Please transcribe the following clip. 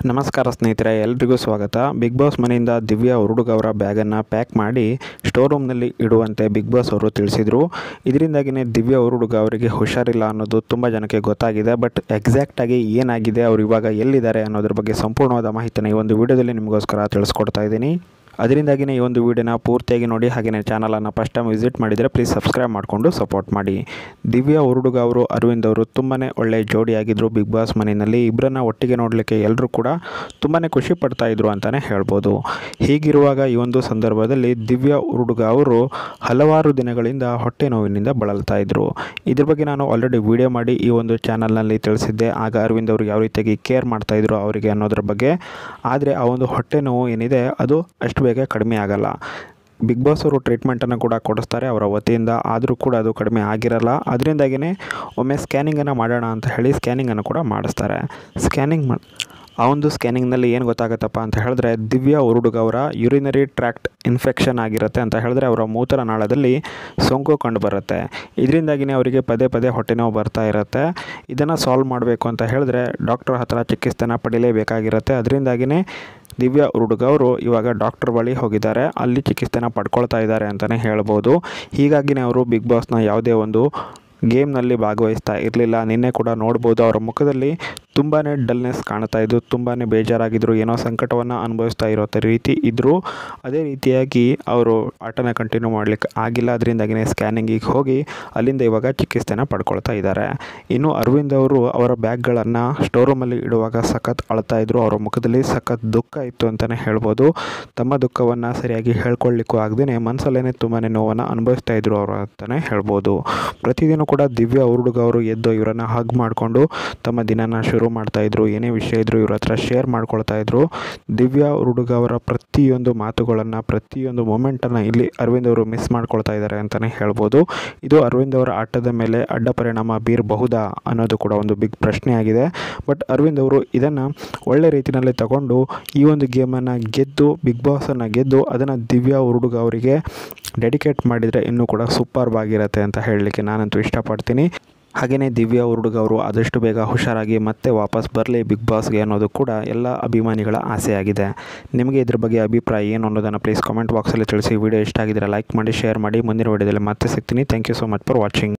ನಮಸ್ಕಾರ ಸ್ನೇಹಿತರೆ ಎಲ್ರಿಗೂ ಸ್ವಾಗತ ಬಿಗ್ ಬಾಸ್ ಮನೆಯಿಂದ ದಿವ್ಯಾ ಉರುಡುಗ್ ಅವರ ಬ್ಯಾಗನ್ನು ಪ್ಯಾಕ್ ಮಾಡಿ ಸ್ಟೋರ್ ರೂಮ್ನಲ್ಲಿ ಇಡುವಂತೆ ಬಿಗ್ ಬಾಸ್ ಅವರು ತಿಳಿಸಿದರು ಇದರಿಂದಾಗಿಯೇ ದಿವ್ಯಾ ಉರುಡುಗ ಅವರಿಗೆ ಹುಷಾರಿಲ್ಲ ಅನ್ನೋದು ತುಂಬ ಜನಕ್ಕೆ ಗೊತ್ತಾಗಿದೆ ಬಟ್ ಎಕ್ಸಾಕ್ಟಾಗಿ ಏನಾಗಿದೆ ಅವರು ಇವಾಗ ಎಲ್ಲಿದ್ದಾರೆ ಅನ್ನೋದ್ರ ಬಗ್ಗೆ ಸಂಪೂರ್ಣವಾದ ಮಾಹಿತಿನ ಈ ಒಂದು ವಿಡಿಯೋದಲ್ಲಿ ನಿಮಗೋಸ್ಕರ ತಿಳಿಸ್ಕೊಡ್ತಾ ಇದ್ದೀನಿ ಅದರಿಂದಾಗಿಯೇ ಈ ಒಂದು ವಿಡಿಯೋನ ಪೂರ್ತಿಯಾಗಿ ನೋಡಿ ಹಾಗೆಯೇ ಚಾನಲನ್ನು ಫಸ್ಟ್ ಟೈಮ್ ವಿಸಿಟ್ ಮಾಡಿದರೆ ಪ್ಲೀಸ್ ಸಬ್ಸ್ಕ್ರೈಬ್ ಮಾಡಿಕೊಂಡು ಸಪೋರ್ಟ್ ಮಾಡಿ ದಿವ್ಯಾ ಉರುಡುಗ ಅವರು ಅರವಿಂದ್ ಅವರು ತುಂಬಾ ಒಳ್ಳೆಯ ಜೋಡಿಯಾಗಿದ್ದರು ಬಿಗ್ ಬಾಸ್ ಮನೆಯಲ್ಲಿ ಇಬ್ಬರನ್ನ ಒಟ್ಟಿಗೆ ನೋಡಲಿಕ್ಕೆ ಎಲ್ಲರೂ ಕೂಡ ತುಂಬಾ ಖುಷಿ ಪಡ್ತಾ ಇದ್ರು ಅಂತಲೇ ಹೇಳ್ಬೋದು ಹೀಗಿರುವಾಗ ಈ ಒಂದು ಸಂದರ್ಭದಲ್ಲಿ ದಿವ್ಯಾ ಉರುಡುಗ ಅವರು ಹಲವಾರು ದಿನಗಳಿಂದ ಹೊಟ್ಟೆ ನೋವಿನಿಂದ ಬಳಲ್ತಾ ಇದ್ದರು ಇದ್ರ ಬಗ್ಗೆ ನಾನು ಆಲ್ರೆಡಿ ವಿಡಿಯೋ ಮಾಡಿ ಈ ಒಂದು ಚಾನಲ್ನಲ್ಲಿ ತಿಳಿಸಿದ್ದೆ ಆಗ ಅರವಿಂದ್ ಅವರು ಯಾವ ರೀತಿಯಾಗಿ ಕೇರ್ ಮಾಡ್ತಾಯಿದ್ರು ಅವರಿಗೆ ಅನ್ನೋದ್ರ ಬಗ್ಗೆ ಆದರೆ ಆ ಒಂದು ಹೊಟ್ಟೆ ನೋವು ಏನಿದೆ ಅದು ಅಷ್ಟು ಬೇಗ ಕಡಿಮೆ ಆಗಲ್ಲ ಬಿಗ್ ಬಾಸ್ ಅವರು ಟ್ರೀಟ್ಮೆಂಟನ್ನು ಕೂಡ ಕೊಡಿಸ್ತಾರೆ ಅವರ ವತಿಯಿಂದ ಆದರೂ ಕೂಡ ಅದು ಕಡಿಮೆ ಆಗಿರಲ್ಲ ಅದರಿಂದಾಗಿಯೇ ಒಮ್ಮೆ ಸ್ಕ್ಯಾನಿಂಗನ್ನು ಮಾಡೋಣ ಅಂತ ಹೇಳಿ ಸ್ಕ್ಯಾನಿಂಗನ್ನು ಕೂಡ ಮಾಡಿಸ್ತಾರೆ ಸ್ಕ್ಯಾನಿಂಗ್ ಮಾ ಆ ಒಂದು ಸ್ಕ್ಯಾನಿಂಗ್ನಲ್ಲಿ ಏನು ಗೊತ್ತಾಗುತ್ತಪ್ಪ ಅಂತ ಹೇಳಿದ್ರೆ ದಿವ್ಯಾ ಉರುಡುಗ ಅವರ ಯುರಿನರಿ ಟ್ರ್ಯಾಕ್ಟ್ ಇನ್ಫೆಕ್ಷನ್ ಆಗಿರುತ್ತೆ ಅಂತ ಹೇಳಿದ್ರೆ ಅವರ ಮೂತ್ರನಾಳದಲ್ಲಿ ಸೋಂಕು ಕಂಡು ಬರುತ್ತೆ ಇದರಿಂದಾಗಿಯೇ ಅವರಿಗೆ ಪದೇ ಪದೇ ಹೊಟ್ಟೆ ನೋವು ಬರ್ತಾ ಇರುತ್ತೆ ಇದನ್ನು ಸಾಲ್ವ್ ಮಾಡಬೇಕು ಅಂತ ಹೇಳಿದ್ರೆ ಡಾಕ್ಟರ್ ಹತ್ರ ಚಿಕಿತ್ಸೆನ ಪಡೀಲೇಬೇಕಾಗಿರುತ್ತೆ ಅದರಿಂದಾಗಿಯೇ ದಿವ್ಯಾ ಉರುಡುಗ ಅವರು ಇವಾಗ ಡಾಕ್ಟರ್ ಬಳಿ ಹೋಗಿದ್ದಾರೆ ಅಲ್ಲಿ ಚಿಕಿತ್ಸೆನ ಪಡ್ಕೊಳ್ತಾ ಇದ್ದಾರೆ ಅಂತಲೇ ಹೇಳ್ಬೋದು ಹೀಗಾಗಿನೇ ಅವರು ಬಿಗ್ ಬಾಸ್ನ ಯಾವುದೇ ಒಂದು ಗೇಮ್ನಲ್ಲಿ ಭಾಗವಹಿಸ್ತಾ ಇರಲಿಲ್ಲ ನಿನ್ನೆ ಕೂಡ ನೋಡ್ಬೋದು ಅವರ ಮುಖದಲ್ಲಿ ತುಂಬಾ ಡಲ್ನೆಸ್ ಕಾಣ್ತಾ ಇದ್ದು ತುಂಬಾ ಬೇಜಾರಾಗಿದ್ದರು ಏನೋ ಸಂಕಟವನ್ನು ಅನುಭವಿಸ್ತಾ ಇರೋ ರೀತಿ ಇದ್ದರು ಅದೇ ರೀತಿಯಾಗಿ ಅವರು ಆಟನ ಕಂಟಿನ್ಯೂ ಮಾಡಲಿಕ್ಕೆ ಆಗಿಲ್ಲ ಅದರಿಂದಾಗಿಯೇ ಸ್ಕ್ಯಾನಿಂಗಿಗೆ ಹೋಗಿ ಅಲ್ಲಿಂದ ಇವಾಗ ಚಿಕಿತ್ಸೆನ ಪಡ್ಕೊಳ್ತಾ ಇದ್ದಾರೆ ಇನ್ನು ಅರವಿಂದ್ ಅವರು ಅವರ ಬ್ಯಾಗ್ಗಳನ್ನು ಸ್ಟೋರ್ ರೂಮಲ್ಲಿ ಇಡುವಾಗ ಸಖತ್ ಅಳ್ತಾ ಇದ್ದರು ಅವರ ಮುಖದಲ್ಲಿ ಸಖತ್ ದುಃಖ ಇತ್ತು ಅಂತಲೇ ಹೇಳ್ಬೋದು ತಮ್ಮ ದುಃಖವನ್ನು ಸರಿಯಾಗಿ ಹೇಳ್ಕೊಳ್ಳಿಕ್ಕೂ ಆಗದೇ ಮನಸ್ಸಲ್ಲೇ ತುಂಬಾ ನೋವನ್ನು ಅನುಭವಿಸ್ತಾ ಇದ್ರು ಅವರು ಅಂತಲೇ ಹೇಳ್ಬೋದು ಪ್ರತಿದಿನ ಕೂಡ ದಿವ್ಯಾ ಉರುಡುಗ ಅವರು ಎದ್ದು ಇವರನ್ನು ಹಗ್ ಮಾಡಿಕೊಂಡು ತಮ್ಮ ದಿನನ ಶುರು ಮಾಡ್ತಾಯಿದ್ರು ಏನೇ ವಿಷಯ ಇದ್ದರೂ ಇವ್ರ ಹತ್ರ ಶೇರ್ ಮಾಡ್ಕೊಳ್ತಾ ಇದ್ರು ದಿವ್ಯಾ ಉರುಡುಗ ಅವರ ಪ್ರತಿಯೊಂದು ಮಾತುಗಳನ್ನು ಪ್ರತಿಯೊಂದು ಮೂಮೆಂಟನ್ನು ಇಲ್ಲಿ ಅರವಿಂದ್ ಅವರು ಮಿಸ್ ಮಾಡ್ಕೊಳ್ತಾ ಇದ್ದಾರೆ ಅಂತಲೇ ಹೇಳ್ಬೋದು ಇದು ಅರವಿಂದ್ ಅವರ ಆಟದ ಮೇಲೆ ಅಡ್ಡ ಪರಿಣಾಮ ಬೀರಬಹುದಾ ಅನ್ನೋದು ಕೂಡ ಒಂದು ಬಿಗ್ ಪ್ರಶ್ನೆ ಆಗಿದೆ ಬಟ್ ಅರವಿಂದ್ ಅವರು ಇದನ್ನು ಒಳ್ಳೆ ರೀತಿಯಲ್ಲಿ ತಗೊಂಡು ಈ ಒಂದು ಗೇಮನ್ನು ಗೆದ್ದು ಬಿಗ್ ಬಾಸನ್ನು ಗೆದ್ದು ಅದನ್ನು ದಿವ್ಯಾ ಉರುಡುಗ ಅವರಿಗೆ ಡೆಡಿಕೇಟ್ ಮಾಡಿದರೆ ಇನ್ನೂ ಕೂಡ ಸೂಪರ್ಬ್ ಆಗಿರುತ್ತೆ ಅಂತ ಹೇಳಲಿಕ್ಕೆ ನಾನಂತೂ ಇಷ್ಟಪಡ್ತೀನಿ ಹಾಗೆಯೇ ದಿವ್ಯಾ ಉರುಡುಗ ಅವರು ಆದಷ್ಟು ಬೇಗ ಹುಷಾರಾಗಿ ಮತ್ತೆ ವಾಪಸ್ ಬರಲಿ ಬಿಗ್ ಬಾಸ್ಗೆ ಅನ್ನೋದು ಕೂಡ ಎಲ್ಲ ಅಭಿಮಾನಿಗಳ ಆಸೆಯಾಗಿದೆ ನಿಮಗೆ ಇದ್ರ ಬಗ್ಗೆ ಅಭಿಪ್ರಾಯ ಏನು ಅನ್ನೋದನ್ನು ಪ್ಲೀಸ್ ಕಾಮೆಂಟ್ ಬಾಕ್ಸಲ್ಲಿ ತಿಳಿಸಿ ವಿಡಿಯೋ ಇಷ್ಟ ಆಗಿದ್ರೆ ಲೈಕ್ ಮಾಡಿ ಶೇರ್ ಮಾಡಿ ಮುಂದಿನ ವಿಡಿಯೋದಲ್ಲಿ ಮತ್ತೆ ಸಿಗ್ತೀನಿ thank you so much for watching